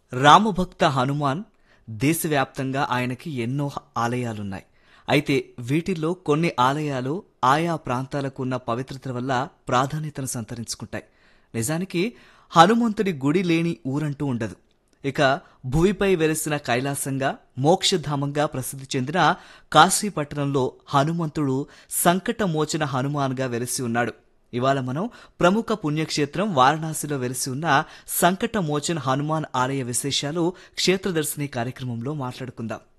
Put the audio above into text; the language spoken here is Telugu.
రామభక్త హనుమాన్ దేశవ్యాప్తంగా ఆయనకి ఎన్నో ఆలయాలున్నాయి అయితే వీటిల్లో కొన్ని ఆలయాలు ఆయా ప్రాంతాలకు ఉన్న పవిత్రత వల్ల ప్రాధాన్యతను సంతరించుకుంటాయి నిజానికి హనుమంతుడి గుడి లేని ఊరంటూ ఉండదు ఇక భువిపై వెలిసిన కైలాసంగా మోక్షధామంగా ప్రసిద్ధి చెందిన కాశీపట్టణంలో హనుమంతుడు సంకటమోచన హనుమాన్గా వెలిసి ఉన్నాడు ఇవాళ మనం ప్రముఖ పుణ్యక్షేత్రం వారణాసిలో వెలిసి ఉన్న సంకటమోచన్ హనుమాన్ ఆలయ విశేషాలు క్షేత్రదర్శిని కార్యక్రమంలో మాట్లాడుకుందాం